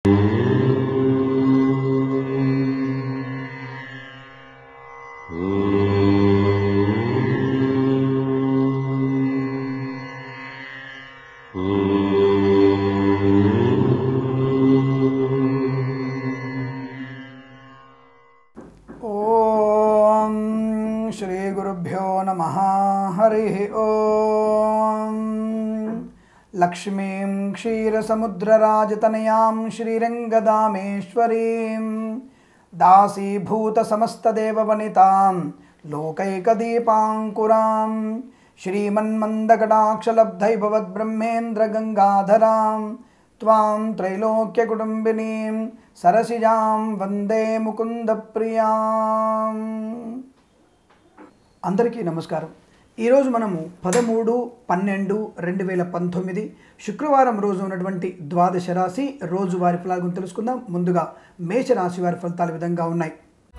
ఓం శ్రీ గురుభ్యో నమ హరి ఓం లక్ష్మీం క్షీరసముద్రరాజతనయాం శ్రీరంగదామేశ్వరీం దాసీభూతసమస్తదేవవనితాం లోకైకదీపాంకురాం శ్రీమన్మందకటాక్షలబ్ధైభవద్బ్రహ్మేంద్రగంగాధరాం త్వాం త్రైలోక్యకుటుంబినీం సరసిజాం వందే ముకుందప్రియాం అందరికీ నమస్కారం ఈరోజు మనము పదమూడు పన్నెండు రెండు వేల పంతొమ్మిది శుక్రవారం రోజు ఉన్నటువంటి ద్వాదశ రాశి రోజువారి ఫలాలను తెలుసుకుందాం ముందుగా మేషరాశి వారి ఫలితాలు ఈ విధంగా ఉన్నాయి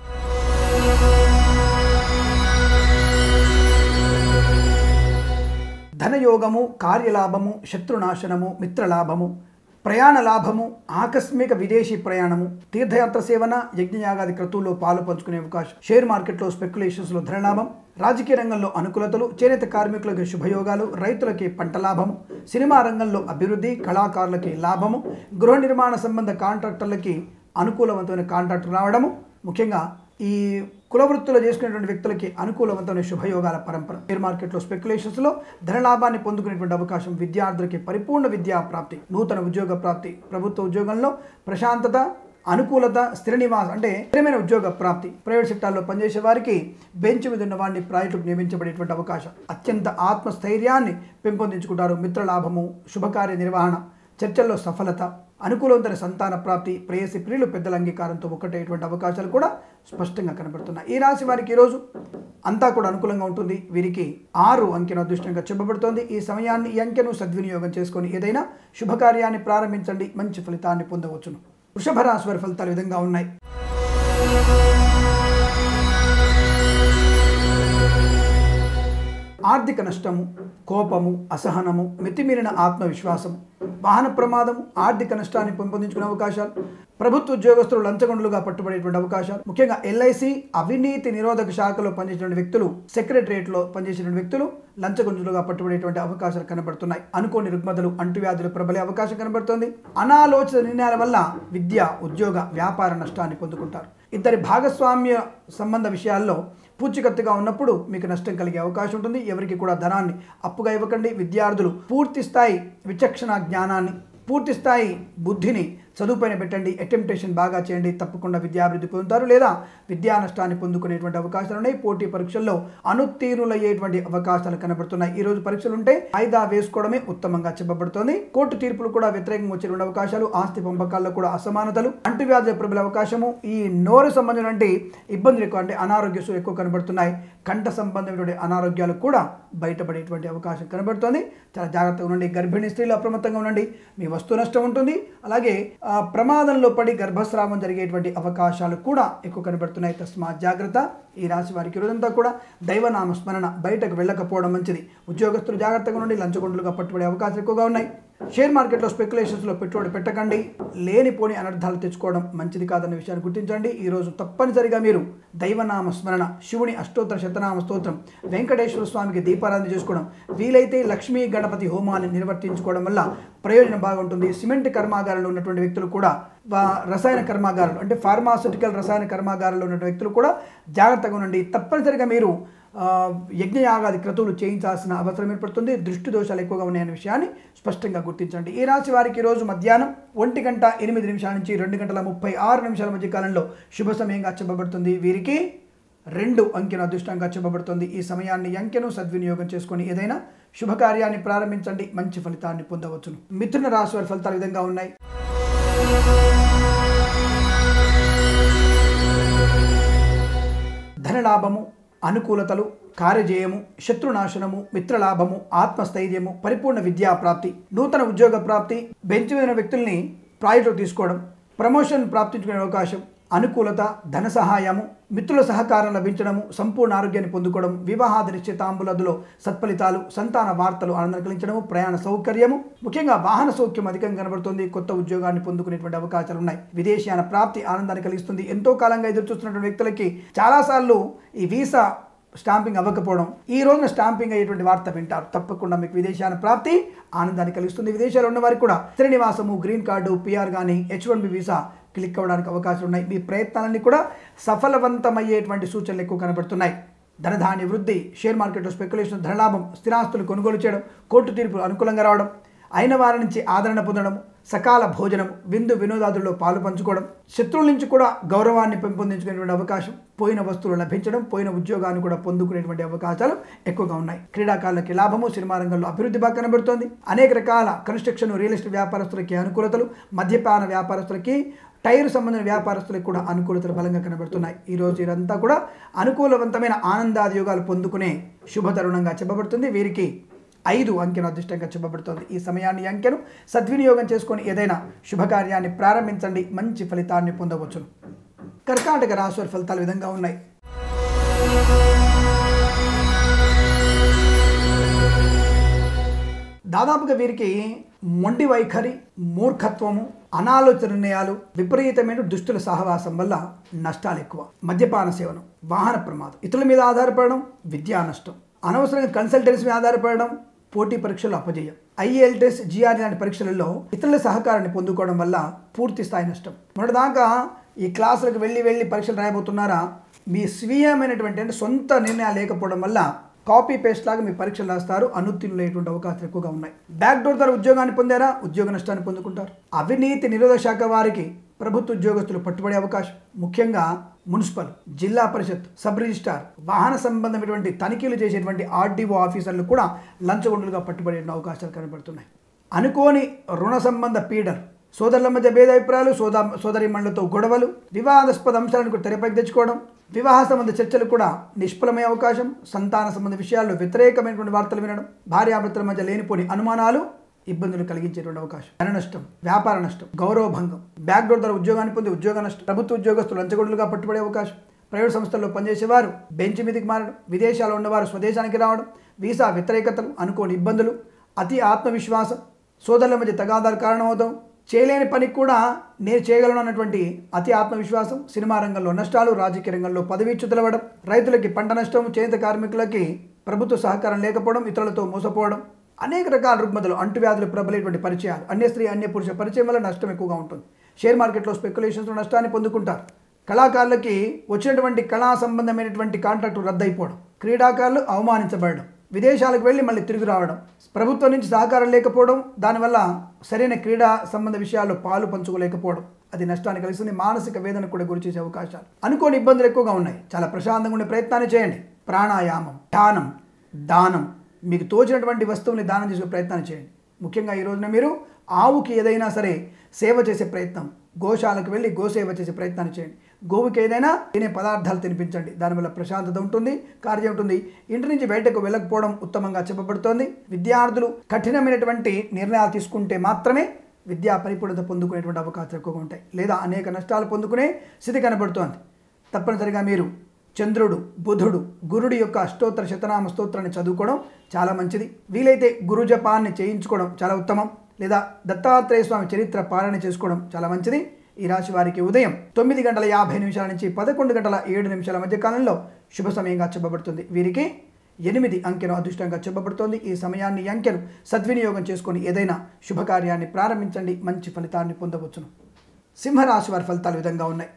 ధనయోగము కార్యలాభము శత్రునాశనము మిత్రలాభము ప్రయాణ లాభము ఆకస్మిక విదేశీ ప్రయాణము తీర్థయాత్ర సేవన యజ్ఞయాగాది క్రతువుల్లో పాలు పంచుకునే అవకాశం షేర్ మార్కెట్లో స్పెక్యులేషన్స్లో ధనలాభం రాజకీయ రంగంలో అనుకూలతలు చేనేత కార్మికులకి శుభయోగాలు రైతులకి పంట లాభము సినిమా రంగంలో అభివృద్ధి కళాకారులకి లాభము గృహ నిర్మాణ సంబంధ కాంట్రాక్టర్లకి అనుకూలవంతమైన కాంట్రాక్టర్ రావడము ముఖ్యంగా ఈ కుల వృత్తులు చేసుకునేటువంటి వ్యక్తులకి అనుకూలవంతమైన శుభయోగాల పరంపర షేర్ మార్కెట్లో స్పెక్యులేషన్స్లో ధనలాభాన్ని పొందుకునేటువంటి అవకాశం విద్యార్థులకి పరిపూర్ణ విద్యా ప్రాప్తి నూతన ఉద్యోగ ప్రాప్తి ప్రభుత్వ ఉద్యోగంలో ప్రశాంతత అనుకూలత స్థిర నివాసం అంటే స్థిరమైన ఉద్యోగ ప్రాప్తి ప్రైవేట్ సెక్టార్లో పనిచేసే వారికి బెంచ్ మీద ఉన్న వారిని ప్రాజెక్టుకు నియమించబడేటువంటి అవకాశం అత్యంత ఆత్మస్థైర్యాన్ని పెంపొందించుకుంటారు మిత్రలాభము శుభకార్య నిర్వహణ చర్చల్లో సఫలత అనుకూలవంతమైన సంతాన ప్రాప్తి ప్రేయసి ప్రియులు పెద్దల అంగీకారంతో ఒకటేటువంటి అవకాశాలు కూడా స్పష్టంగా కనబడుతున్నాయి ఈ రాశి వారికి ఈరోజు అంతా కూడా అనుకూలంగా ఉంటుంది వీరికి ఆరు అంకెను అదృష్టంగా చెప్పబడుతోంది ఈ సమయాన్ని ఈ అంకెను సద్వినియోగం చేసుకొని ఏదైనా శుభకార్యాన్ని ప్రారంభించండి మంచి ఫలితాన్ని పొందవచ్చును వృషభ రాశి వారి ఫలితాలు ఈ విధంగా ఉన్నాయి ఆర్థిక నష్టము కోపము అసహనము మితిమీరిన ఆత్మవిశ్వాసం వాహన ప్రమాదము ఆర్థిక నష్టాన్ని పెంపొందించుకునే అవకాశాలు ప్రభుత్వ ఉద్యోగస్తులు లంచగొండలుగా పట్టుబడేటువంటి అవకాశాలు ముఖ్యంగా ఎల్ఐసి అవినీతి నిరోధక శాఖలో పనిచేసిన వ్యక్తులు సెక్రటరియట్లో పనిచేసిన వ్యక్తులు లంచగొంజులుగా పట్టుబడేటువంటి అవకాశాలు కనబడుతున్నాయి అనుకోని రుగ్మతలు అంటువ్యాధులు ప్రబలే అవకాశం కనబడుతోంది అనాలోచిత నిర్ణయాల వల్ల విద్య ఉద్యోగ వ్యాపార నష్టాన్ని పొందుకుంటారు ఇద్దరి భాగస్వామ్య సంబంధ విషయాల్లో పూచికత్తుగా ఉన్నప్పుడు మీకు నష్టం కలిగే అవకాశం ఉంటుంది ఎవరికి కూడా ధనాన్ని అప్పుగా ఇవ్వకండి విద్యార్థులు పూర్తి స్థాయి విచక్షణ జ్ఞానాన్ని పూర్తి స్థాయి బుద్ధిని చదువుపైన పెట్టండి అటెంప్టేషన్ బాగా చేయండి తప్పకుండా విద్యాభివృద్ధి పొందుతారు లేదా విద్యా నష్టాన్ని పొందుకునేటువంటి అవకాశాలు ఉన్నాయి పోటీ పరీక్షల్లో అనుత్తీర్ణులయ్యేటువంటి అవకాశాలు కనబడుతున్నాయి ఈ రోజు పరీక్షలు ఉంటే వాయిదా వేసుకోవడమే ఉత్తమంగా చెప్పబడుతోంది కోర్టు తీర్పులు కూడా వ్యతిరేకంగా వచ్చేటువంటి అవకాశాలు ఆస్తి పంపకాల్లో కూడా అసమానతలు అంటువ్యాధుల ప్రబల అవకాశము ఈ నోరు సంబంధించినటువంటి ఇబ్బందులు ఎక్కువ అంటే అనారోగ్యసులు ఎక్కువ కనబడుతున్నాయి కంఠ సంబంధమైనటువంటి అనారోగ్యాలు కూడా బయటపడేటువంటి అవకాశం కనబడుతోంది చాలా జాగ్రత్తగా ఉండండి గర్భిణీ స్త్రీలు అప్రమత్తంగా ఉండండి మీ వస్తు నష్టం ఉంటుంది అలాగే ఆ, ప్రమాదంలో పడి గర్భస్రావం జరిగేటువంటి అవకాశాలు కూడా ఎక్కువ కనబడుతున్నాయి తస్మా జాగ్రత్త ఈ రాశి వారికి రోజంతా కూడా దైవనామ స్మరణ బయటకు వెళ్ళకపోవడం మంచిది ఉద్యోగస్తులు జాగ్రత్తగా ఉండి లంచగొండలుగా పట్టుబడే అవకాశాలు ఎక్కువగా ఉన్నాయి షేర్ మార్కెట్లో స్పెక్యులేషన్స్లో పెట్టుబడి పెట్టకండి లేనిపోని అనర్థాలు తెచ్చుకోవడం మంచిది కాదన్న విషయాన్ని గుర్తించండి ఈరోజు తప్పనిసరిగా మీరు దైవనామ స్మరణ శివుని అష్టోత్తర శతనామ స్తోత్రం వెంకటేశ్వర స్వామికి దీపారాధన చేసుకోవడం వీలైతే లక్ష్మీ గణపతి హోమాన్ని నిర్వర్తించుకోవడం వల్ల ప్రయోజనం బాగుంటుంది సిమెంట్ కర్మాగారంలో ఉన్నటువంటి వ్యక్తులు కూడా వా- రసాయన కర్మాగారాలు అంటే ఫార్మాస్యూటికల్ రసాయన కర్మాగారాల్లో ఉన్న వ్యక్తులు కూడా జాగ్రత్తగా ఉండండి తప్పనిసరిగా మీరు ఆ, యజ్ఞయాగాది క్రతువులు చేయించాల్సిన అవసరం ఏర్పడుతుంది దృష్టి దోషాలు ఎక్కువగా ఉన్నాయనే విషయాన్ని స్పష్టంగా గుర్తించండి ఈ రాశి వారికి ఈ రోజు మధ్యాహ్నం ఒంటి గంట ఎనిమిది నిమిషాల నుంచి రెండు గంటల ముప్పై ఆరు నిమిషాల మధ్య కాలంలో శుభ సమయంగా చెప్పబడుతుంది వీరికి రెండు అంకెను అదృష్టంగా చెప్పబడుతుంది ఈ సమయాన్ని ఈ అంకెను సద్వినియోగం చేసుకొని ఏదైనా శుభకార్యాన్ని ప్రారంభించండి మంచి ఫలితాన్ని పొందవచ్చును మిథున రాశి వారి ఫలితాలు ఈ విధంగా ఉన్నాయి ధనలాభము అనుకూలతలు కార్యజయము శత్రునాశనము మిత్రలాభము ఆత్మస్థైర్యము పరిపూర్ణ విద్యా ప్రాప్తి నూతన ఉద్యోగ ప్రాప్తి బెంచ్ మీద వ్యక్తుల్ని ప్రాజెక్టు తీసుకోవడం ప్రమోషన్ ప్రాప్తించుకునే అవకాశం అనుకూలత ధన సహాయము మిత్రుల సహకారం లభించడము సంపూర్ణ ఆరోగ్యాన్ని పొందుకోవడం వివాహాది నిశ్చితాంబులదులో సత్ఫలితాలు సంతాన వార్తలు ఆనందం కలిగించడము ప్రయాణ సౌకర్యము ముఖ్యంగా వాహన సౌఖ్యం అధికంగా కనబడుతుంది కొత్త ఉద్యోగాన్ని పొందుకునేటువంటి అవకాశాలు ఉన్నాయి విదేశీయాన ప్రాప్తి ఆనందాన్ని కలిగిస్తుంది ఎంతో కాలంగా ఎదురు చూస్తున్నటువంటి వ్యక్తులకి చాలాసార్లు ఈ వీసా స్టాంపింగ్ అవ్వకపోవడం ఈ రోజున స్టాంపింగ్ అయ్యేటువంటి వార్త వింటారు తప్పకుండా మీకు విదేశాల ప్రాప్తి ఆనందాన్ని కలిగిస్తుంది విదేశాల్లో ఉన్న వారికి కూడా స్థిర నివాసము గ్రీన్ కార్డు పిఆర్ కానీ H one B visa click అవ్వడానికి అవకాశం ఉన్నాయి మీ ప్రయత్నాలన్నీ కూడా సఫలవంతమయ్యేటువంటి సూచనలు ఎక్కువ కనబడుతున్నాయి ధనధాన్య వృద్ధి షేర్ మార్కెట్లో స్పెక్యులేషన్ ధనలాభం స్థిరాస్తులు కొనుగోలు చేయడం కోర్టు తీర్పులు అనుకూలంగా రావడం అయిన వారి నుంచి ఆదరణ పొందడం సకాల భోజనం విందు వినోదాదుల్లో పాలు పంచుకోవడం శత్రువుల నుంచి కూడా గౌరవాన్ని పెంపొందించుకునేటువంటి అవకాశం పోయిన వస్తువులు లభించడం పోయిన ఉద్యోగాన్ని కూడా పొందుకునేటువంటి అవకాశాలు ఎక్కువగా ఉన్నాయి క్రీడాకారులకి లాభము సినిమా రంగంలో అభివృద్ధి బాగా కనబడుతోంది అనేక రకాల కన్స్ట్రక్షన్ రియల్ ఎస్టేట్ వ్యాపారస్తులకి అనుకూలతలు మద్యపాన వ్యాపారస్తులకి టైర్ సంబంధించిన వ్యాపారస్తులకు కూడా అనుకూలతలు బలంగా కనబడుతున్నాయి ఈ రోజు ఇదంతా కూడా అనుకూలవంతమైన ఆనందాది యోగాలు పొందుకునే శుభ తరుణంగా చెప్పబడుతుంది వీరికి ఐదు అంకెను అదృష్టంగా చెప్పబడుతోంది ఈ సమయాన్ని ఈ అంకెను సద్వినియోగం చేసుకొని ఏదైనా శుభకార్యాన్ని ప్రారంభించండి మంచి ఫలితాన్ని పొందవచ్చును కర్కాటక రాశి వారి ఫలితాలు ఈ విధంగా ఉన్నాయి దాదాపుగా వీరికి మొండి వైఖరి మూర్ఖత్వము అనాలోచిత నిర్ణయాలు విపరీతమైన దుష్టుల సహవాసం వల్ల నష్టాలు ఎక్కువ మద్యపాన సేవనం వాహన ప్రమాదం ఇతరుల మీద ఆధారపడడం విద్యా నష్టం అనవసరంగా కన్సల్టెన్సీ మీద ఆధారపడడం పోటీ పరీక్షలు అపజయం ఐఎల్టీఎస్ జిఆర్ లాంటి పరీక్షలలో ఇతరుల సహకారాన్ని పొందుకోవడం వల్ల పూర్తి స్థాయి నష్టం మొన్నటిదాకా ఈ క్లాసులకు వెళ్ళి వెళ్ళి పరీక్షలు రాయబోతున్నారా మీ స్వీయమైనటువంటి అంటే సొంత నిర్ణయాలు లేకపోవడం వల్ల కాపీ పేస్ట్ లాగా మీ పరీక్షలు రాస్తారు అనుత్తీర్ణులయ్యేటువంటి అవకాశాలు ఎక్కువగా ఉన్నాయి బ్యాక్ డోర్ ద్వారా ఉద్యోగాన్ని పొందారా ఉద్యోగ నష్టాన్ని పొందుకుంటారు అవినీతి నిరోధక శాఖ వారికి ప్రభుత్వ ఉద్యోగస్తులు పట్టుబడే అవకాశం ముఖ్యంగా మున్సిపల్ జిల్లా పరిషత్ సబ్ రిజిస్ట్రార్ వాహన సంబంధమైనటువంటి తనిఖీలు చేసేటువంటి ఆర్డీఓ ఆఫీసర్లు కూడా లంచగొండులుగా పట్టుబడే అవకాశాలు కనబడుతున్నాయి అనుకోని రుణ సంబంధ పీడర్ సోదరుల మధ్య భేదాభిప్రాయాలు సోద సోదరిమణులతో గొడవలు వివాదాస్పద అంశాలను కూడా తెరపైకి తెచ్చుకోవడం వివాహ సంబంధ చర్చలు కూడా నిష్ఫలమయ్యే అవకాశం సంతాన సంబంధ విషయాల్లో వ్యతిరేకమైనటువంటి వార్తలు వినడం భార్యాభర్తల మధ్య లేనిపోని అనుమానాలు ఇబ్బందులు కలిగించేటువంటి అవకాశం ధన నష్టం వ్యాపార నష్టం గౌరవ భంగం బ్యాక్డోర్ ద్వారా ఉద్యోగాన్ని పొంది ఉద్యోగ నష్టం ప్రభుత్వ ఉద్యోగస్తులు లంచగొడులుగా పట్టుబడే అవకాశం ప్రైవేట్ సంస్థల్లో పనిచేసేవారు బెంచ్ మీదకి మారడం విదేశాల్లో ఉన్నవారు స్వదేశానికి రావడం వీసా వ్యతిరేకతలు అనుకోని ఇబ్బందులు అతి ఆత్మవిశ్వాసం సోదరుల మధ్య తగాదాలు కారణమవుతాం చేయలేని పనికి కూడా నేను చేయగలను అన్నటువంటి అతి ఆత్మవిశ్వాసం సినిమా రంగంలో నష్టాలు రాజకీయ రంగంలో పదవీచ్యుతులవ్వడం రైతులకి పంట నష్టం చేనేత కార్మికులకి ప్రభుత్వ సహకారం లేకపోవడం ఇతరులతో మోసపోవడం అనేక రకాల రుగ్మతలు అంటువ్యాధులు ప్రబలేటువంటి పరిచయాలు అన్య స్త్రీ అన్య పురుష పరిచయం వల్ల నష్టం ఎక్కువగా ఉంటుంది షేర్ మార్కెట్లో స్పెక్యులేషన్స్లో నష్టాన్ని పొందుకుంటారు కళాకారులకి వచ్చినటువంటి కళా సంబంధమైనటువంటి కాంట్రాక్టు రద్దయిపోవడం క్రీడాకారులు అవమానించబడడం విదేశాలకు వెళ్ళి మళ్ళీ తిరిగి రావడం ప్రభుత్వం నుంచి సహకారం లేకపోవడం దానివల్ల సరైన క్రీడా సంబంధ విషయాల్లో పాలు పంచుకోలేకపోవడం అది నష్టాన్ని కలిగిస్తుంది మానసిక వేదన కూడా గురి చేసే అవకాశాలు అనుకోని ఇబ్బందులు ఎక్కువగా ఉన్నాయి చాలా ప్రశాంతంగా ఉండే ప్రయత్నాన్ని చేయండి ప్రాణాయామం ధ్యానం దానం మీకు తోచినటువంటి వస్తువుని దానం చేసే ప్రయత్నాన్ని చేయండి ముఖ్యంగా ఈ రోజున మీరు ఆవుకి ఏదైనా సరే సేవ చేసే ప్రయత్నం గోశాలకు వెళ్ళి గోసేవ చేసే ప్రయత్నాన్ని చేయండి గోవుకి ఏదైనా తినే పదార్థాలు తినిపించండి దానివల్ల ప్రశాంతత ఉంటుంది కార్యం ఉంటుంది ఇంటి నుంచి బయటకు వెళ్ళకపోవడం ఉత్తమంగా చెప్పబడుతోంది విద్యార్థులు కఠినమైనటువంటి నిర్ణయాలు తీసుకుంటే మాత్రమే విద్యా పరిపూర్ణత పొందుకునేటువంటి అవకాశాలు ఎక్కువగా ఉంటాయి లేదా అనేక నష్టాలు పొందుకునే స్థితి కనబడుతోంది తప్పనిసరిగా మీరు చంద్రుడు బుధుడు గురుడి యొక్క అష్టోత్తర శతనామ స్తోత్రాన్ని చదువుకోవడం చాలా మంచిది వీలైతే గురు జపాన్ని చేయించుకోవడం చాలా ఉత్తమం లేదా దత్తాత్రేయ స్వామి చరిత్ర పాలన చేసుకోవడం చాలా మంచిది ఈ రాశి వారికి ఉదయం తొమ్మిది గంటల యాభై నిమిషాల నుంచి పదకొండు గంటల ఏడు నిమిషాల మధ్య కాలంలో శుభ సమయంగా చెప్పబడుతుంది వీరికి ఎనిమిది అంకెను అదృష్టంగా చెప్పబడుతోంది ఈ సమయాన్ని ఈ అంకెను సద్వినియోగం చేసుకొని ఏదైనా శుభకార్యాన్ని ప్రారంభించండి మంచి ఫలితాన్ని పొందవచ్చును సింహరాశి వారి ఫలితాలు ఈ విధంగా ఉన్నాయి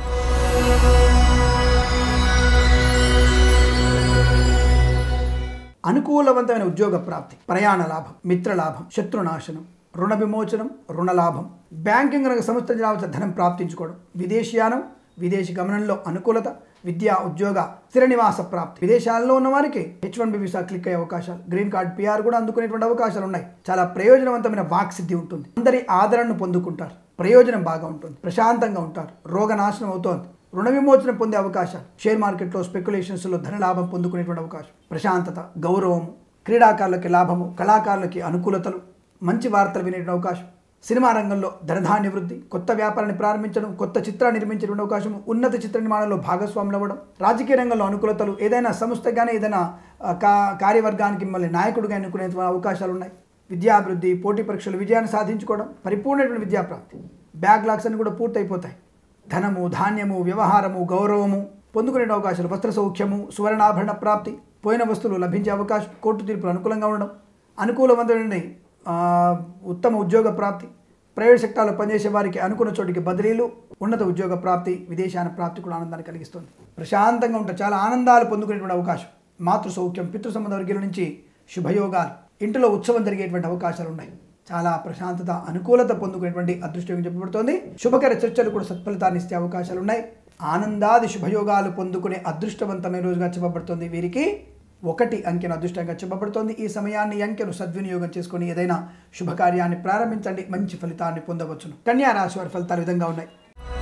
అనుకూలవంతమైన ఉద్యోగ ప్రాప్తి ప్రయాణ లాభం మిత్ర లాభం శత్రునాశనం రుణ విమోచనం రుణ లాభం బ్యాంకింగ్ రంగ సంస్థ రావాల్సిన ధనం ప్రాప్తించుకోవడం విదేశీయానం విదేశీ గమనంలో అనుకూలత విద్యా ఉద్యోగ స్థిర నివాస ప్రాప్తి విదేశాల్లో ఉన్న వారికి H one B visa click అయ్యే అవకాశాలు గ్రీన్ కార్డ్ పిఆర్ కూడా అందుకునేటువంటి అవకాశాలు ఉన్నాయి చాలా ప్రయోజనవంతమైన వాక్సిద్ధి ఉంటుంది అందరి ఆదరణను పొందుకుంటారు ప్రయోజనం బాగా ఉంటుంది ప్రశాంతంగా ఉంటారు రోగ నాశనం అవుతోంది రుణ విమోచన పొందే అవకాశాలు షేర్ మార్కెట్లో స్పెక్యులేషన్స్లో ధన లాభం పొందుకునేటువంటి అవకాశం ప్రశాంతత గౌరవము క్రీడాకారులకి లాభము కళాకారులకి అనుకూలతలు మంచి వార్తలు వినేటువంటి అవకాశం సినిమా రంగంలో ధనధాన్య వృద్ధి కొత్త వ్యాపారాన్ని ప్రారంభించడం కొత్త చిత్రాన్ని నిర్మించడం అవకాశం ఉన్నత చిత్ర నిర్మాణంలో భాగస్వాములు అవ్వడం రాజకీయ రంగంలో అనుకూలతలు ఏదైనా సంస్థ కానీ ఏదైనా ఆ, కా కార్యవర్గానికి మిమ్మల్ని నాయకుడిగా ఎన్నుకునే అవకాశాలు ఉన్నాయి విద్యాభివృద్ధి పోటీ పరీక్షలు విజయాన్ని సాధించుకోవడం పరిపూర్ణమైన విద్యాప్రాప్తి బ్యాక్లాగ్స్ అన్ని కూడా పూర్తయిపోతాయి ధనము ధాన్యము వ్యవహారము గౌరవము పొందుకునే అవకాశాలు వస్త్ర సౌఖ్యము సువర్ణాభరణ ప్రాప్తి పోయిన వస్తువులు లభించే అవకాశం కోర్టు తీర్పులు అనుకూలంగా ఉండడం అనుకూలవంతమైన ఆ, ఉత్తమ ఉద్యోగ ప్రాప్తి ప్రైవేట్ సెక్టార్లో పనిచేసే వారికి అనుకున్న చోటికి బదిలీలు ఉన్నత ఉద్యోగ ప్రాప్తి విదేశాన ప్రాప్తి కూడా ఆనందాన్ని కలిగిస్తుంది ప్రశాంతంగా ఉంటారు చాలా ఆనందాలు పొందుకునేటువంటి అవకాశం మాతృ సౌఖ్యం పితృ సంబంధ వర్గీయుల నుంచి శుభయోగాలు ఇంటిలో ఉత్సవం జరిగేటువంటి అవకాశాలు ఉన్నాయి చాలా ప్రశాంతత అనుకూలత పొందుకునేటువంటి అదృష్టం చెప్పబడుతోంది శుభకర చర్చలు కూడా సత్ఫలితాన్ని ఇచ్చే అవకాశాలు ఉన్నాయి ఆనందాది శుభయోగాలు పొందుకునే అదృష్టవంతమైన రోజుగా చెప్పబడుతోంది వీరికి ఒకటి అంకెను అదృష్టంగా చెప్పబడుతోంది ఈ సమయాన్ని ఈ అంకెను సద్వినియోగం చేసుకొని ఏదైనా శుభకార్యాన్ని ప్రారంభించండి మంచి ఫలితాన్ని పొందవచ్చును కన్యా రాశి వారి ఫలితాలు ఈ విధంగా ఉన్నాయి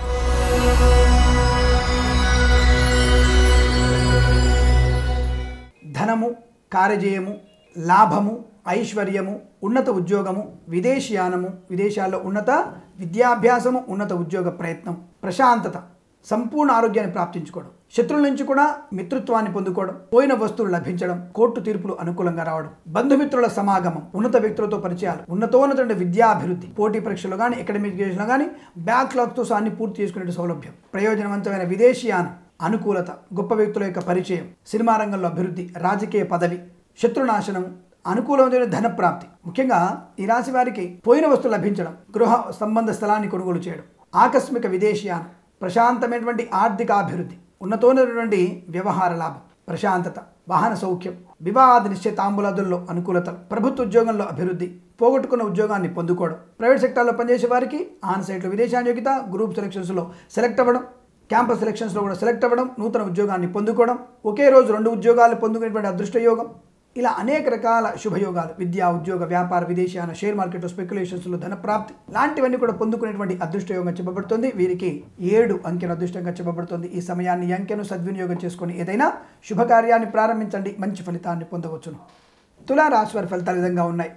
ధనము కార్యజయము లాభము ఐశ్వర్యము ఉన్నత ఉద్యోగము విదేశీయానము విదేశాల్లో ఉన్నత విద్యాభ్యాసము ఉన్నత ఉద్యోగ ప్రయత్నం ప్రశాంతత సంపూర్ణ ఆరోగ్యాన్ని ప్రాప్తించుకోవడం శత్రువుల నుంచి కూడా మిత్రత్వాన్ని పొందుకోవడం పోయిన వస్తువులు లభించడం కోర్టు తీర్పులు అనుకూలంగా రావడం బంధుమిత్రుల సమాగమం ఉన్నత వ్యక్తులతో పరిచయాలు ఉన్నతోన్నత విద్యాభివృద్ధి పోటీ పరీక్షలు కానీ అకాడమిక్ లో కానీ బ్యాక్లాగ్తో సహా అన్ని పూర్తి చేసుకునే సౌలభ్యం ప్రయోజనవంతమైన విదేశీయానం అనుకూలత గొప్ప వ్యక్తుల యొక్క పరిచయం సినిమా రంగంలో అభివృద్ధి రాజకీయ పదవి శత్రునాశనం అనుకూలమైన ధన ప్రాప్తి ముఖ్యంగా ఈ రాశి వారికి పోయిన వస్తువులు లభించడం గృహ సంబంధ స్థలాన్ని కొనుగోలు చేయడం ఆకస్మిక విదేశీయానం ప్రశాంతమైనటువంటి ఆర్థిక అభివృద్ధి ఉన్నతోన్నటువంటి వ్యవహార లాభం ప్రశాంతత వాహన సౌఖ్యం వివాద నిశ్చితాంబులాదుల్లో అనుకూలతలు ప్రభుత్వ ఉద్యోగంలో అభివృద్ధి పోగొట్టుకున్న ఉద్యోగాన్ని పొందుకోవడం ప్రైవేట్ సెక్టార్లో పనిచేసే వారికి ఆన్ సైట్లో విదేశాంగ యోగ్యత గ్రూప్ సెలక్షన్స్లో సెలెక్ట్ అవ్వడం క్యాంపస్ సెలక్షన్స్లో కూడా సెలెక్ట్ అవ్వడం నూతన ఉద్యోగాన్ని పొందుకోవడం ఒకే రోజు రెండు ఉద్యోగాలు పొందుకునేటువంటి అదృష్ట యోగం ఇలా అనేక రకాల శుభయోగాలు విద్యా ఉద్యోగ వ్యాపార విదేశీయాన షేర్ మార్కెట్ స్పెక్యులేషన్స్లో ధన ప్రాప్తి లాంటివన్నీ కూడా పొందుకునేటువంటి అదృష్ట యోగం చెప్పబడుతుంది వీరికి ఏడు అంకెను అదృష్టంగా చెప్పబడుతుంది ఈ సమయాన్ని ఈ అంకెను సద్వినియోగం చేసుకొని ఏదైనా శుభకార్యాన్ని ప్రారంభించండి మంచి ఫలితాన్ని పొందవచ్చును తులా రాశి వారి ఫలితాలు ఈ విధంగా ఉన్నాయి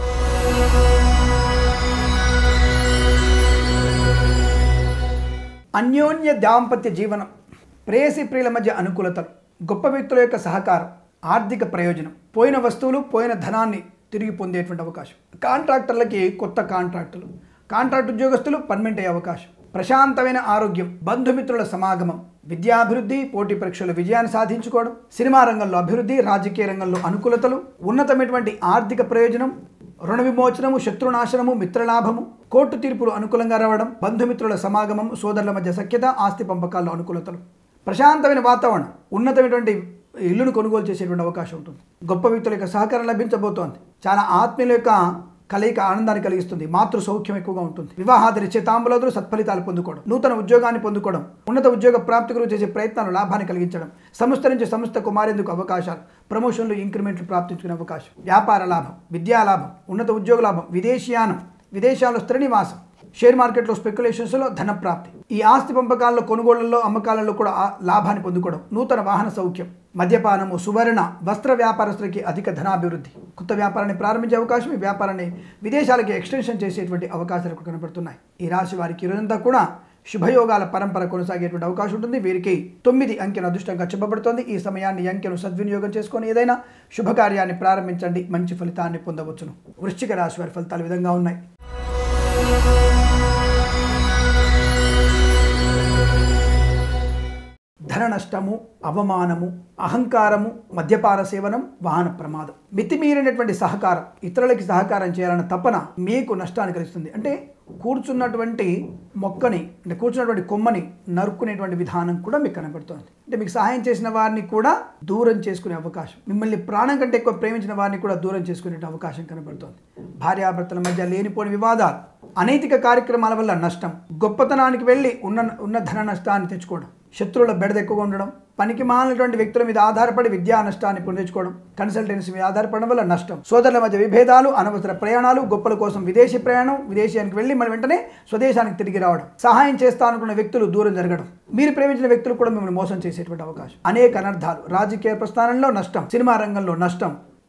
అన్యోన్య దాంపత్య జీవనం ప్రేయసి ప్రియుల మధ్య అనుకూలతలు గొప్ప వ్యక్తుల యొక్క సహకారం ఆర్థిక ప్రయోజనం పోయిన వస్తువులు పోయిన ధనాన్ని తిరిగి పొందేటువంటి అవకాశం కాంట్రాక్టర్లకి కొత్త కాంట్రాక్టులు కాంట్రాక్ట్ ఉద్యోగస్తులు పర్మనెంట్ అయ్యే అవకాశం ప్రశాంతమైన ఆరోగ్యం బంధుమిత్రుల సమాగమం విద్యాభివృద్ధి పోటీ పరీక్షలు విజయాన్ని సాధించుకోవడం సినిమా రంగంలో అభివృద్ధి రాజకీయ రంగంలో అనుకూలతలు ఉన్నతమైనటువంటి ఆర్థిక ప్రయోజనం రుణ విమోచనము శత్రునాశనము మిత్రలాభము కోర్టు తీర్పులు అనుకూలంగా రావడం బంధుమిత్రుల సమాగమం సోదరుల మధ్య సఖ్యత ఆస్తి పంపకాల్లో అనుకూలతలు ప్రశాంతమైన వాతావరణం ఉన్నతమైనటువంటి ఇల్లును కొనుగోలు చేసేటువంటి అవకాశం ఉంటుంది గొప్ప వ్యక్తుల యొక్క సహకారం లభించబోతోంది చాలా ఆత్మీయుల యొక్క కలయిక ఆనందాన్ని కలిగిస్తుంది మాతృ సౌఖ్యం ఎక్కువగా ఉంటుంది వివాహాది తాంబులదులు సత్ఫలితాలు పొందుకోవడం నూతన ఉద్యోగాన్ని పొందుకోవడం ఉన్నత ఉద్యోగ ప్రాప్తి గురించి చేసే ప్రయత్నాలు లాభాన్ని కలిగించడం సంస్థ నుంచి సంస్థకు మారేందుకు అవకాశాలు ప్రమోషన్లు ఇంక్రిమెంట్లు ప్రాప్తించుకునే అవకాశం వ్యాపార లాభం విద్యా లాభం ఉన్నత ఉద్యోగ లాభం విదేశీయానం విదేశాల్లో స్థిర నివాసం షేర్ మార్కెట్లో స్పెక్యులేషన్స్లో ధన ప్రాప్తి ఈ ఆస్తి పంపకాల్లో కొనుగోళ్లలో అమ్మకాలలో కూడా ఆ లాభాన్ని పొందుకోవడం నూతన వాహన సౌఖ్యం మద్యపానము సువర్ణ వస్త్ర వ్యాపారస్తులకి అధిక ధనాభివృద్ధి కొత్త వ్యాపారాన్ని ప్రారంభించే అవకాశం ఈ వ్యాపారాన్ని విదేశాలకి ఎక్స్టెన్షన్ చేసేటువంటి అవకాశాలు కూడా కనబడుతున్నాయి ఈ రాశి వారికి ఈరోజంతా కూడా శుభయోగాల పరంపర కొనసాగేటువంటి అవకాశం ఉంటుంది వీరికి తొమ్మిది అంకెను అదృష్టంగా చెప్పబడుతోంది ఈ సమయాన్ని ఈ అంకెను సద్వినియోగం చేసుకొని ఏదైనా శుభకార్యాన్ని ప్రారంభించండి మంచి ఫలితాన్ని పొందవచ్చును వృశ్చిక రాశి వారి ఫలితాలు ఈ విధంగా ఉన్నాయి ధన నష్టము అవమానము అహంకారము మద్యపాన సేవనం వాహన ప్రమాదం మితిమీరినటువంటి సహకారం ఇతరులకి సహకారం చేయాలన్న తపన మీకు నష్టాన్ని కలిగిస్తుంది అంటే కూర్చున్నటువంటి మొక్కని అంటే కూర్చున్నటువంటి కొమ్మని నరుక్కునేటువంటి విధానం కూడా మీకు కనబడుతుంది అంటే మీకు సహాయం చేసిన వారిని కూడా దూరం చేసుకునే అవకాశం మిమ్మల్ని ప్రాణం కంటే ఎక్కువ ప్రేమించిన వారిని కూడా దూరం చేసుకునే అవకాశం కనబడుతోంది భార్యాభర్తల మధ్య లేనిపోని వివాదాలు అనైతిక కార్యక్రమాల వల్ల నష్టం గొప్పతనానికి వెళ్ళి ఉన్న ఉన్న ధన నష్టాన్ని తెచ్చుకోవడం శత్రువుల బెడద ఎక్కువగా ఉండడం పనికి మాలినటువంటి వ్యక్తుల మీద ఆధారపడి విద్యా నష్టాన్ని పొందించుకోవడం కన్సల్టెన్సీ మీద ఆధారపడడం వల్ల నష్టం సోదరుల మధ్య విభేదాలు అనవసర ప్రయాణాలు గొప్పల కోసం విదేశీ ప్రయాణం విదేశానికి వెళ్ళి మన వెంటనే స్వదేశానికి తిరిగి రావడం సహాయం చేస్తా అనుకున్న వ్యక్తులు దూరం జరగడం మీరు ప్రేమించిన వ్యక్తులు కూడా మిమ్మల్ని మోసం చేసేటువంటి అవకాశం అనేక అనర్థాలు రాజకీయ ప్రస్థానంలో నష్టం సినిమా రంగంలో నష్టం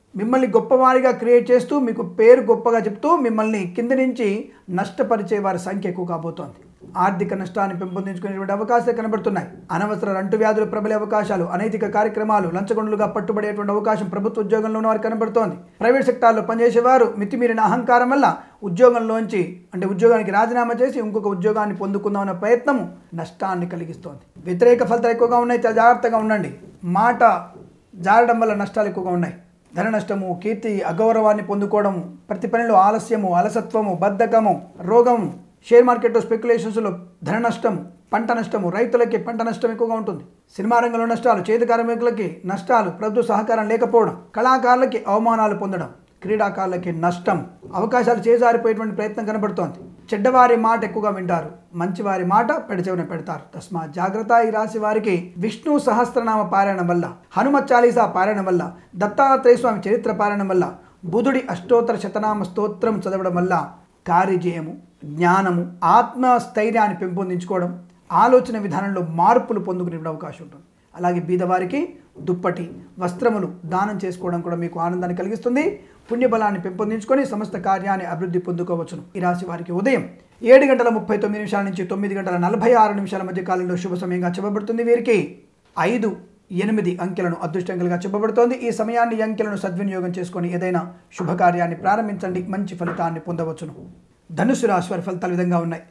మిమ్మల్ని గొప్పవారిగా క్రియేట్ చేస్తూ మీకు పేరు గొప్పగా చెప్తూ మిమ్మల్ని కింద నుంచి నష్టపరిచే వారి సంఖ్య ఎక్కువ కాబోతోంది ఆర్థిక నష్టాన్ని పెంపొందించుకునేటువంటి అవకాశాలు కనబడుతున్నాయి అనవసర అంటువ్యాధులు ప్రబలే అవకాశాలు అనైతిక కార్యక్రమాలు లంచగొండలుగా పట్టుబడేటువంటి అవకాశం ప్రభుత్వ ఉద్యోగంలో ఉన్న వారికి కనబడుతోంది ప్రైవేట్ సెక్టార్లో పనిచేసేవారు మితిమీరిన అహంకారం వల్ల ఉద్యోగంలోంచి అంటే ఉద్యోగానికి రాజీనామా చేసి ఇంకొక ఉద్యోగాన్ని పొందుకుందామన్న ప్రయత్నం నష్టాన్ని కలిగిస్తోంది వ్యతిరేక ఫలితాలు ఎక్కువగా ఉన్నాయి చాలా జాగ్రత్తగా ఉండండి మాట జారడం వల్ల నష్టాలు ఎక్కువగా ఉన్నాయి ధన నష్టము కీర్తి అగౌరవాన్ని పొందుకోవడం ప్రతి పనిలో ఆలస్యము అలసత్వము బద్ధకము రోగము షేర్ మార్కెట్లో స్పెక్యులేషన్స్లో ధన నష్టం పంట నష్టము రైతులకి పంట నష్టం ఎక్కువగా ఉంటుంది సినిమా రంగంలో నష్టాలు చేతి కార్మికులకి నష్టాలు ప్రభుత్వ సహకారం లేకపోవడం కళాకారులకి అవమానాలు పొందడం క్రీడాకారులకి నష్టం అవకాశాలు చేజారిపోయేటువంటి ప్రయత్నం కనబడుతోంది చెడ్డవారి మాట ఎక్కువగా వింటారు మంచివారి మాట పెడచెవిన పెడతారు తస్మా జాగ్రత్త ఈ రాశి వారికి విష్ణు సహస్రనామ పారాయణం వల్ల హనుమత్ చాలీసా పారాయణం వల్ల దత్తాత్రేయ స్వామి చరిత్ర పారాయణం వల్ల బుధుడి అష్టోత్తర శతనామ స్తోత్రం చదవడం వల్ల కార్యజయము జ్ఞానము ఆత్మస్థైర్యాన్ని పెంపొందించుకోవడం ఆలోచన విధానంలో మార్పులు పొందుకునే అవకాశం ఉంటుంది అలాగే బీదవారికి దుప్పటి వస్త్రములు దానం చేసుకోవడం కూడా మీకు ఆనందాన్ని కలిగిస్తుంది పుణ్యబలాన్ని పెంపొందించుకొని సమస్త కార్యాన్ని అభివృద్ధి పొందుకోవచ్చును ఈ రాశి వారికి ఉదయం ఏడు గంటల ముప్పై తొమ్మిది నిమిషాల నుంచి తొమ్మిది గంటల నలభై ఆరు నిమిషాల మధ్య కాలంలో శుభ సమయంగా చెప్పబడుతుంది వీరికి ఐదు ఎనిమిది అంకెలను అదృష్టంకలుగా చెప్పబడుతోంది ఈ సమయాన్ని ఈ అంకెలను సద్వినియోగం చేసుకొని ఏదైనా శుభకార్యాన్ని ప్రారంభించండి మంచి ఫలితాన్ని పొందవచ్చును ధనుసు రాశి వారి ఫలితాలు ఈ విధంగా ఉన్నాయి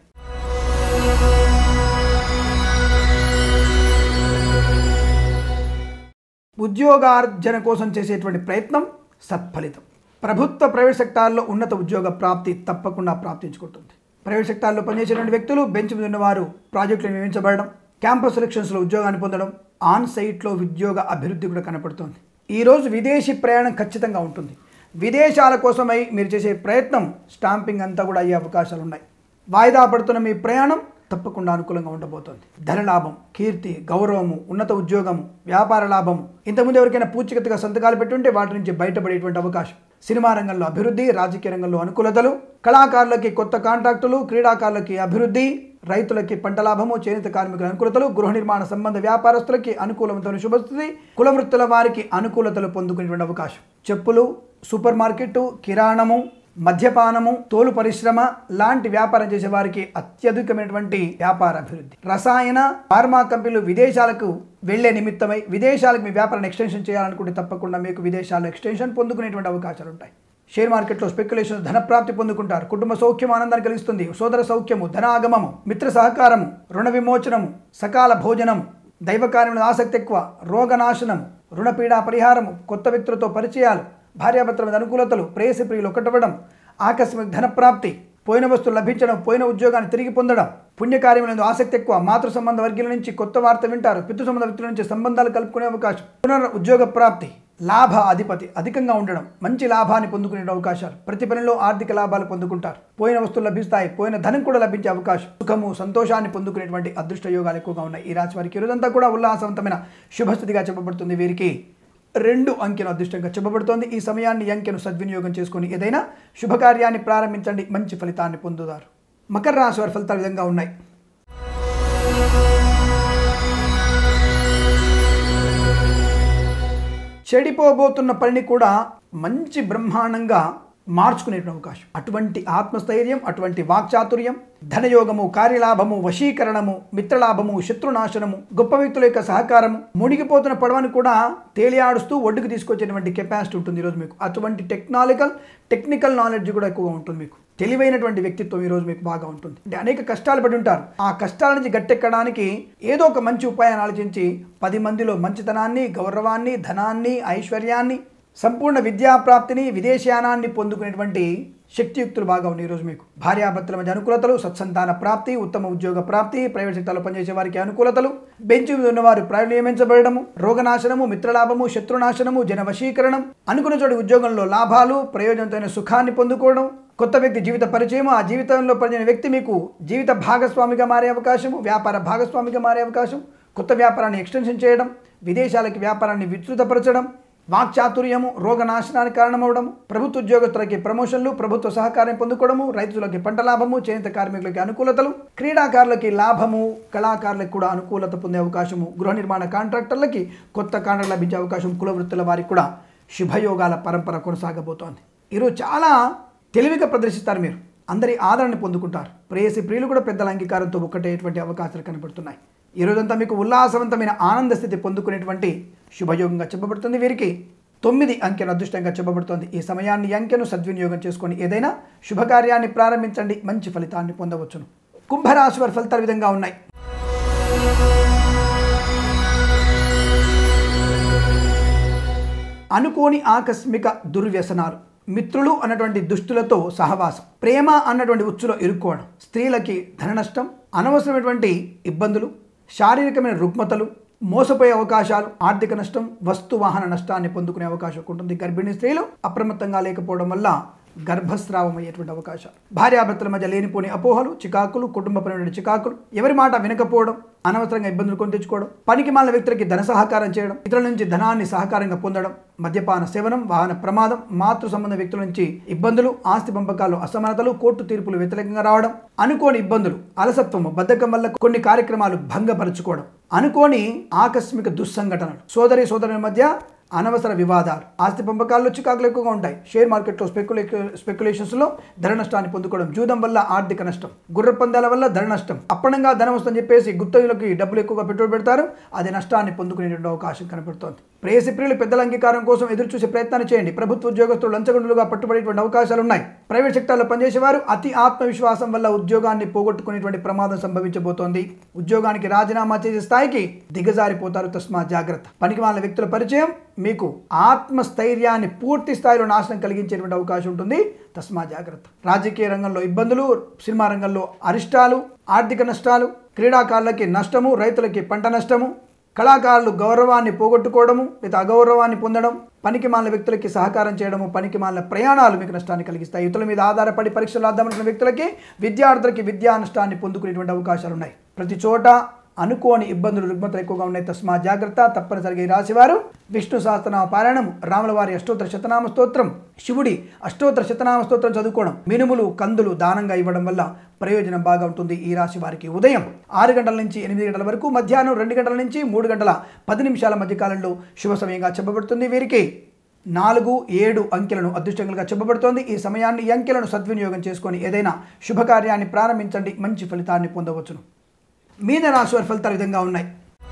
ఉద్యోగార్జన కోసం చేసేటువంటి ప్రయత్నం సత్ఫలితం ప్రభుత్వ ప్రైవేట్ సెక్టార్లో ఉన్నత ఉద్యోగ ప్రాప్తి తప్పకుండా ప్రాప్తించుకుంటుంది ప్రైవేట్ సెక్టార్లో పనిచేసేటువంటి వ్యక్తులు బెంచ్ మీద ఉన్నవారు ప్రాజెక్టులు నియమించబడడం క్యాంపస్ సెలక్షన్స్లో ఉద్యోగాన్ని పొందడం ఆన్ సైట్లో ఉద్యోగ అభివృద్ధి కూడా కనపడుతోంది ఈరోజు విదేశీ ప్రయాణం ఖచ్చితంగా ఉంటుంది విదేశాల కోసమై మీరు చేసే ప్రయత్నం స్టాంపింగ్ అంతా కూడా అయ్యే అవకాశాలు ఉన్నాయి వాయిదా పడుతున్న మీ ప్రయాణం తప్పకుండా అనుకూలంగా ఉండబోతోంది ధన లాభం కీర్తి గౌరవము ఉన్నత ఉద్యోగము వ్యాపార లాభము ఇంతకుముందు ఎవరికైనా పూచికత్తుగా సంతకాలు పెట్టుంటే వాటి నుంచి బయటపడేటువంటి అవకాశం సినిమా రంగంలో అభివృద్ధి రాజకీయ రంగంలో అనుకూలతలు కళాకారులకి కొత్త కాంట్రాక్టులు క్రీడాకారులకి అభివృద్ధి రైతులకి పంట లాభము చేనేత కార్మికుల అనుకూలతలు గృహ నిర్మాణ సంబంధ వ్యాపారస్తులకి అనుకూలమైన శుభస్థితి కుల వృత్తుల వారికి అనుకూలతలు పొందుకునేటువంటి అవకాశం చెప్పులు సూపర్ మార్కెట్ కిరాణము మద్యపానము తోలు పరిశ్రమ లాంటి వ్యాపారం చేసే వారికి అత్యధికమైనటువంటి వ్యాపార అభివృద్ధి రసాయన ఫార్మా కంపెనీలు విదేశాలకు వెళ్లే నిమిత్తమై విదేశాలకు మీ వ్యాపారాన్ని ఎక్స్టెన్షన్ చేయాలనుకుంటే తప్పకుండా మీకు విదేశాల్లో ఎక్స్టెన్షన్ పొందుకునేటువంటి అవకాశాలు ఉంటాయి షేర్ మార్కెట్లో స్పెక్యులేషన్ ధన ప్రాప్తి పొందుకుంటారు కుటుంబ సౌఖ్యం ఆనందాన్ని కలిగిస్తుంది సోదర సౌఖ్యము ధనాగమము మిత్ర సహకారము రుణ విమోచనము సకాల భోజనము దైవ కార్యముల ఆసక్తి ఎక్కువ రోగనాశనము రుణపీడా పరిహారము కొత్త వ్యక్తులతో పరిచయాలు భార్యాభర్తల మీద అనుకూలతలు ప్రేయసి ప్రియులు ఒకటవడం ఆకస్మిక ధన ప్రాప్తి పోయిన వస్తువులు లభించడం పోయిన ఉద్యోగాన్ని తిరిగి పొందడం పుణ్యకార్యములందు ఆసక్తి ఎక్కువ మాతృ సంబంధ వర్గీయుల నుంచి కొత్త వార్త వింటారు పితృ సంబంధ వ్యక్తుల నుంచి సంబంధాలు కలుపుకునే అవకాశం పునర్ ఉద్యోగ ప్రాప్తి లాభ అధిపతి అధికంగా ఉండడం మంచి లాభాన్ని పొందుకునే అవకాశాలు ప్రతి పనిలో ఆర్థిక లాభాలు పొందుకుంటారు పోయిన వస్తువులు లభిస్తాయి పోయిన ధనం కూడా లభించే అవకాశం సుఖము సంతోషాన్ని పొందుకునేటువంటి అదృష్ట యోగాలు ఎక్కువగా ఉన్నాయి ఈ రాశి వారికి ఈ రోజంతా కూడా ఉల్లాసవంతమైన శుభస్థితిగా చెప్పబడుతుంది వీరికి రెండు అంకెను అదృష్టంగా చెప్పబడుతోంది ఈ సమయాన్ని ఈ అంకెను సద్వినియోగం చేసుకొని ఏదైనా శుభకార్యాన్ని ప్రారంభించండి మంచి ఫలితాన్ని పొందుతారు మకర రాశి వారి ఫలితాలు ఈ విధంగా ఉన్నాయి చెడిపోబోతున్న పనిని కూడా మంచి బ్రహ్మాండంగా మార్చుకునేటువంటి అవకాశం అటువంటి ఆత్మస్థైర్యం అటువంటి వాక్చాతుర్యం ధనయోగము కార్యలాభము వశీకరణము మిత్రలాభము శత్రునాశనము గొప్ప వ్యక్తుల యొక్క సహకారము మునిగిపోతున్న పడవను కూడా తేలియాడుస్తూ ఒడ్డుకు తీసుకొచ్చేటువంటి కెపాసిటీ ఉంటుంది ఈరోజు మీకు అటువంటి టెక్నాలికల్ టెక్నికల్ నాలెడ్జ్ కూడా ఎక్కువగా ఉంటుంది మీకు తెలివైనటువంటి వ్యక్తిత్వం ఈరోజు మీకు బాగా ఉంటుంది అంటే అనేక కష్టాలు పడి ఉంటారు ఆ కష్టాల నుంచి గట్టెక్కడానికి ఏదో ఒక మంచి ఉపాయాన్ని ఆలోచించి పది మందిలో మంచితనాన్ని గౌరవాన్ని ధనాన్ని ఐశ్వర్యాన్ని సంపూర్ణ విద్యాప్రాప్తిని విదేశయానాన్ని పొందుకునేటువంటి శక్తియుక్తులు బాగా ఉన్నాయి ఈరోజు మీకు భార్యాభర్తల మధ్య అనుకూలతలు సత్సంతాన ప్రాప్తి ఉత్తమ ఉద్యోగ ప్రాప్తి ప్రైవేట్ సెక్టార్లో పనిచేసే వారికి అనుకూలతలు బెంచ్ మీద ఉన్నవారు ప్రైవేట్ నియమించబడము రోగనాశనము మిత్రలాభము శత్రునాశనము జన వశీకరణం అనుకున్న చోటి ఉద్యోగంలో లాభాలు ప్రయోజనమైన సుఖాన్ని పొందుకోవడం కొత్త వ్యక్తి జీవిత పరిచయం ఆ జీవితంలో పనిచేసిన వ్యక్తి మీకు జీవిత భాగస్వామిగా మారే అవకాశము వ్యాపార భాగస్వామిగా మారే అవకాశం కొత్త వ్యాపారాన్ని ఎక్స్టెన్షన్ చేయడం విదేశాలకి వ్యాపారాన్ని విస్తృతపరచడం వాక్చాతుర్యము రోగనాశనానికి కారణమవడము ప్రభుత్వ ఉద్యోగస్తులకి ప్రమోషన్లు ప్రభుత్వ సహకారం పొందుకోవడము రైతులకి పంట లాభము చేనేత కార్మికులకి అనుకూలతలు క్రీడాకారులకి లాభము కళాకారులకు కూడా అనుకూలత పొందే అవకాశము గృహ నిర్మాణ కాంట్రాక్టర్లకి కొత్త కాంట్రాక్ట్ లభించే అవకాశం కుల వృత్తుల వారికి కూడా శుభయోగాల పరంపర కొనసాగబోతోంది ఈరోజు చాలా తెలివిగా ప్రదర్శిస్తారు మీరు అందరి ఆదరణ పొందుకుంటారు ప్రేయసి ప్రియులు కూడా పెద్దల అంగీకారంతో ఒక్కటేటువంటి అవకాశాలు కనబడుతున్నాయి ఈ రోజంతా మీకు ఉల్లాసవంతమైన ఆనంద స్థితి పొందుకునేటువంటి శుభయోగంగా చెప్పబడుతుంది వీరికి తొమ్మిది అంకెను అదృష్టంగా చెప్పబడుతోంది ఈ సమయాన్ని ఈ అంకెను సద్వినియోగం చేసుకొని ఏదైనా శుభకార్యాన్ని ప్రారంభించండి మంచి ఫలితాన్ని పొందవచ్చును కుంభరాశి వారి ఫలితాలు ఈ విధంగా ఉన్నాయి అనుకోని ఆకస్మిక దుర్వ్యసనాలు మిత్రులు అన్నటువంటి దుష్టులతో సహవాసం ప్రేమ అన్నటువంటి ఉచ్చులో ఇరుక్కోవడం స్త్రీలకి ధన నష్టం అనవసరమైనటువంటి ఇబ్బందులు శారీరకమైన రుగ్మతలు మోసపోయే అవకాశాలు ఆర్థిక నష్టం వస్తు వాహన నష్టాన్ని పొందుకునే అవకాశం ఉంటుంది గర్భిణీ స్త్రీలు అప్రమత్తంగా లేకపోవడం వల్ల గర్భస్రావం అయ్యేటువంటి అవకాశాలు భార్యాభర్తల మధ్య లేనిపోని అపోహలు చికాకులు కుటుంబపరమైన చికాకులు ఎవరి మాట వినకపోవడం అనవసరంగా ఇబ్బందులు కొని తెచ్చుకోవడం పనికి మాలిన వ్యక్తులకి ధన సహకారం చేయడం ఇతరుల నుంచి ధనాన్ని సహకారంగా పొందడం మద్యపాన సేవనం వాహన ప్రమాదం మాతృ సంబంధ వ్యక్తుల నుంచి ఇబ్బందులు ఆస్తి పంపకాలు అసమానతలు కోర్టు తీర్పులు వ్యతిరేకంగా రావడం అనుకోని ఇబ్బందులు అలసత్వము బద్ధకం వల్ల కొన్ని కార్యక్రమాలు భంగపరుచుకోవడం అనుకోని ఆకస్మిక దుస్సంఘటనలు సోదరి సోదరుల మధ్య అనవసర వివాదాలు ఆస్తి పంపకాల్లో చికాకులు ఎక్కువగా ఉంటాయి షేర్ మార్కెట్లో స్పెక్యులే స్పెక్యులేషన్స్లో ధర నష్టాన్ని పొందుకోవడం జూదం వల్ల ఆర్థిక నష్టం గుర్ర పందాల వల్ల ధర నష్టం అప్పనంగా ధనం వస్తుందని చెప్పేసి గుప్తయులకి డబ్బులు ఎక్కువగా పెట్టుబడి పెడతారు అది నష్టాన్ని పొందుకునేటువంటి అవకాశం కనబడుతోంది ప్రేయసి ప్రియులు పెద్దల అంగీకారం కోసం ఎదురు చూసే ప్రయత్నాన్ని చేయండి ప్రభుత్వ ఉద్యోగస్తులు లంచగొండులుగా పట్టుబడేటువంటి అవకాశాలు ఉన్నాయి ప్రైవేట్ సెక్టార్లో పనిచేసేవారు అతి ఆత్మవిశ్వాసం వల్ల ఉద్యోగాన్ని పోగొట్టుకునేటువంటి ప్రమాదం సంభవించబోతోంది ఉద్యోగానికి రాజీనామా చేసే స్థాయికి దిగజారిపోతారు తస్మా జాగ్రత్త పనికి వాళ్ళ వ్యక్తుల పరిచయం మీకు ఆత్మస్థైర్యాన్ని పూర్తి స్థాయిలో నాశనం కలిగించేటువంటి అవకాశం ఉంటుంది తస్మా జాగ్రత్త రాజకీయ రంగంలో ఇబ్బందులు సినిమా రంగంలో అరిష్టాలు ఆర్థిక నష్టాలు క్రీడాకారులకి నష్టము రైతులకి పంట నష్టము కళాకారులు గౌరవాన్ని పోగొట్టుకోవడము లేదా అగౌరవాన్ని పొందడం పనికి మాలిన వ్యక్తులకి సహకారం చేయడము పనికి మాలిన ప్రయాణాలు మీకు నష్టాన్ని కలిగిస్తాయి ఇతరుల మీద ఆధారపడి పరీక్షలు రాద్దామనుకున్న వ్యక్తులకి విద్యార్థులకి విద్యా నష్టాన్ని పొందుకునేటువంటి అవకాశాలు ఉన్నాయి ప్రతి చోట అనుకోని ఇబ్బందులు రుగ్మతలు ఎక్కువగా ఉన్నాయి తస్మా జాగ్రత్త తప్పనిసరిగా ఈ రాశివారు విష్ణు సహస్రనామ పారాయణం రాముల వారి అష్టోత్తర శతనామ స్తోత్రం శివుడి అష్టోత్తర శతనామ స్తోత్రం చదువుకోవడం మినుములు కందులు దానంగా ఇవ్వడం వల్ల ప్రయోజనం బాగా ఉంటుంది ఈ రాశి వారికి ఉదయం ఆరు గంటల నుంచి ఎనిమిది గంటల వరకు మధ్యాహ్నం రెండు గంటల నుంచి మూడు గంటల పది నిమిషాల మధ్య కాలంలో శుభ సమయంగా చెప్పబడుతుంది వీరికి నాలుగు ఏడు అంకెలను అదృష్టంగా చెప్పబడుతోంది ఈ సమయాన్ని ఈ అంకెలను సద్వినియోగం చేసుకొని ఏదైనా శుభకార్యాన్ని ప్రారంభించండి మంచి ఫలితాన్ని పొందవచ్చును మీన రాశి వారి ఫలితాలు ఈ విధంగా ఉన్నాయి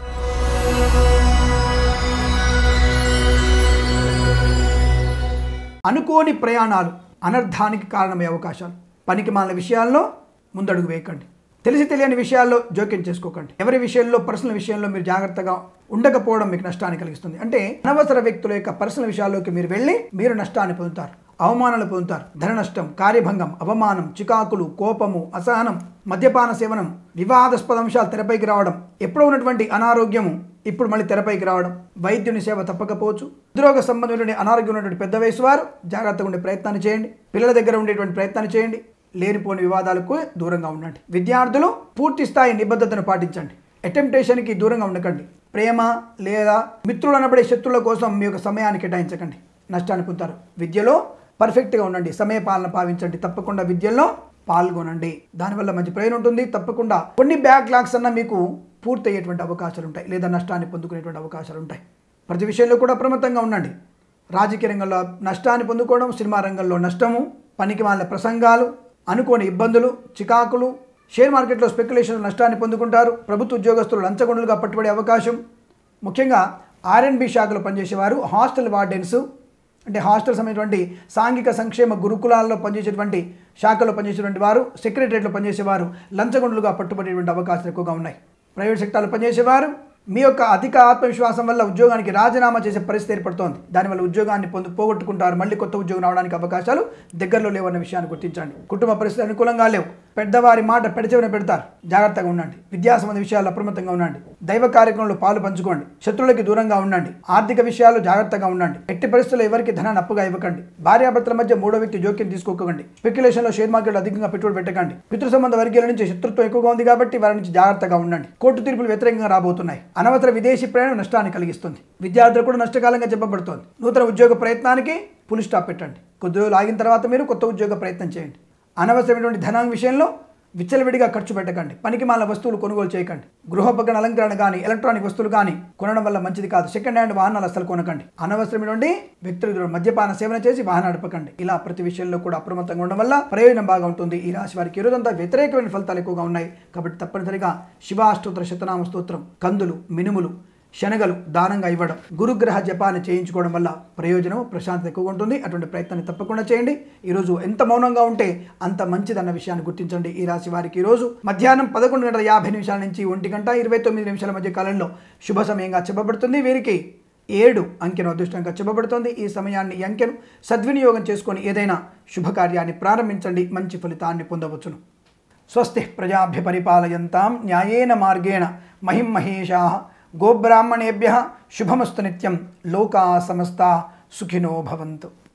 అనుకోని ప్రయాణాలు అనర్థానికి కారణమయ్యే అవకాశాలు పనికి మాలిన విషయాల్లో ముందడుగు వేయకండి తెలిసి తెలియని విషయాల్లో జోక్యం చేసుకోకండి ఎవరి విషయంలో పర్సనల్ విషయంలో మీరు జాగ్రత్తగా ఉండకపోవడం మీకు నష్టాన్ని కలిగిస్తుంది అంటే అనవసర వ్యక్తుల యొక్క పర్సనల్ విషయాల్లోకి మీరు వెళ్ళి మీరు నష్టాన్ని పొందుతారు అవమానాలు పొందుతారు ధన నష్టం కార్యభంగం అవమానం చికాకులు కోపము అసహనం మద్యపాన సేవనం వివాదాస్పద అంశాలు తెరపైకి రావడం ఎప్పుడో ఉన్నటువంటి అనారోగ్యము ఇప్పుడు మళ్ళీ తెరపైకి రావడం వైద్యుని సేవ తప్పకపోవచ్చు ఉద్యోగ సంబంధమైనటువంటి అనారోగ్యం ఉన్నటువంటి పెద్ద వయసు వారు జాగ్రత్తగా ఉండే ప్రయత్నాన్ని చేయండి పిల్లల దగ్గర ఉండేటువంటి ప్రయత్నాన్ని చేయండి లేనిపోని వివాదాలకు దూరంగా ఉండండి విద్యార్థులు పూర్తి స్థాయి నిబద్ధతను పాటించండి అటెంప్టేషన్కి దూరంగా ఉండకండి ప్రేమ లేదా మిత్రులు అనబడే శత్రువుల కోసం మీ యొక్క సమయాన్ని కేటాయించకండి నష్టాన్ని పొందుతారు విద్యలో పర్ఫెక్ట్గా ఉండండి సమయ పాలన భావించండి తప్పకుండా విద్యలో పాల్గొనండి దానివల్ల మంచి ప్రయోజనం ఉంటుంది తప్పకుండా కొన్ని బ్యాక్ లాగ్స్ అన్న మీకు పూర్తి అయ్యేటువంటి అవకాశాలు ఉంటాయి లేదా నష్టాన్ని పొందుకునేటువంటి అవకాశాలు ఉంటాయి ప్రతి విషయంలో కూడా అప్రమత్తంగా ఉండండి రాజకీయ రంగంలో నష్టాన్ని పొందుకోవడం సినిమా రంగంలో నష్టము పనికి వాళ్ళ ప్రసంగాలు అనుకోని ఇబ్బందులు చికాకులు షేర్ మార్కెట్లో స్పెక్యులేషన్ నష్టాన్ని పొందుకుంటారు ప్రభుత్వ ఉద్యోగస్తులు లంచగొండలుగా పట్టుబడే అవకాశం ముఖ్యంగా ఆర్ఎన్బి శాఖలో పనిచేసేవారు హాస్టల్ వార్డెన్స్ అంటే హాస్టల్ సంబంధించినటువంటి సాంఘిక సంక్షేమ గురుకులాల్లో పనిచేసేటువంటి శాఖలో పనిచేసేటువంటి వారు సెక్రటరియట్లో పనిచేసేవారు లంచగొండలుగా పట్టుబడేటువంటి అవకాశాలు ఎక్కువగా ఉన్నాయి ప్రైవేట్ సెక్టార్లో పనిచేసేవారు మీ యొక్క అధిక ఆత్మవిశ్వాసం వల్ల ఉద్యోగానికి రాజీనామా చేసే పరిస్థితి ఏర్పడుతోంది దానివల్ల ఉద్యోగాన్ని పొందు పోగొట్టుకుంటారు మళ్ళీ కొత్త ఉద్యోగం రావడానికి అవకాశాలు దగ్గరలో లేవన్న విషయాన్ని గుర్తించండి కుటుంబ పరిస్థితి అనుకూలంగా లేవు పెద్దవారి మాట పెడచెవిన పెడతారు జాగ్రత్తగా ఉండండి విద్యా సంబంధ విషయాల్లో అప్రమత్తంగా ఉండండి దైవ కార్యక్రమంలో పాలు పంచుకోండి శత్రువులకి దూరంగా ఉండండి ఆర్థిక విషయాల్లో జాగ్రత్తగా ఉండండి ఎట్టి పరిస్థితుల్లో ఎవరికి ధనాన్ని అప్పుగా ఇవ్వకండి భార్యాభర్తల మధ్య మూడో వ్యక్తి జోక్యం తీసుకోకండి స్పెక్యులేషన్లో షేర్ మార్కెట్లో అధికంగా పెట్టుబడి పెట్టకండి పితృ సంబంధ వర్గీయుల నుంచి శత్రుత్వం ఎక్కువగా ఉంది కాబట్టి వారి నుంచి జాగ్రత్తగా ఉండండి కోర్టు తీర్పులు వ్యతిరేకంగా రాబోతున్నాయి అనవసర విదేశీ ప్రయాణం నష్టాన్ని కలిగిస్తుంది విద్యార్థులు కూడా నష్టకాలంగా చెప్పబడుతోంది నూతన ఉద్యోగ ప్రయత్నానికి పులి స్టాప్ పెట్టండి కొద్ది రోజులు ఆగిన తర్వాత మీరు కొత్త ఉద్యోగ ప్రయత్నం చేయండి అనవసరమైనటువంటి ధనం విషయంలో విచ్చలవిడిగా ఖర్చు పెట్టకండి పనికి మాల వస్తువులు కొనుగోలు చేయకండి గృహోపకరణ అలంకరణ కానీ ఎలక్ట్రానిక్ వస్తువులు కానీ కొనడం వల్ల మంచిది కాదు సెకండ్ హ్యాండ్ వాహనాలు అస్సలు కొనకండి అనవసరమైనటువంటి వ్యక్తులు మద్యపాన సేవన చేసి వాహనం నడపకండి ఇలా ప్రతి విషయంలో కూడా అప్రమత్తంగా ఉండడం వల్ల ప్రయోజనం బాగా ఉంటుంది ఈ రాశి వారికి ఈరోజంతా వ్యతిరేకమైన ఫలితాలు ఎక్కువగా ఉన్నాయి కాబట్టి తప్పనిసరిగా శివాష్టోత్తర శతనామ స్తోత్రం కందులు మినుములు శనగలు దానంగా ఇవ్వడం గురుగ్రహ జపాన్ని చేయించుకోవడం వల్ల ప్రయోజనం ప్రశాంతత ఎక్కువగా ఉంటుంది అటువంటి ప్రయత్నాన్ని తప్పకుండా చేయండి ఈరోజు ఎంత మౌనంగా ఉంటే అంత మంచిదన్న విషయాన్ని గుర్తించండి ఈ రాశి వారికి ఈరోజు మధ్యాహ్నం పదకొండు గంటల యాభై నిమిషాల నుంచి ఒంటి గంట ఇరవై తొమ్మిది నిమిషాల మధ్య కాలంలో శుభ సమయంగా చెప్పబడుతుంది వీరికి ఏడు అంకెను అదృష్టంగా చెప్పబడుతోంది ఈ సమయాన్ని ఈ అంకెను సద్వినియోగం చేసుకొని ఏదైనా శుభకార్యాన్ని ప్రారంభించండి మంచి ఫలితాన్ని పొందవచ్చును స్వస్తి ప్రజాభ్య పరిపాలయంతాం న్యాయేన మార్గేణ మహిం మహేషా గోబ్రాహ్మణేభ్య శుభమస్తు నిత్యం లోకా సమస్త సుఖినో భవంతు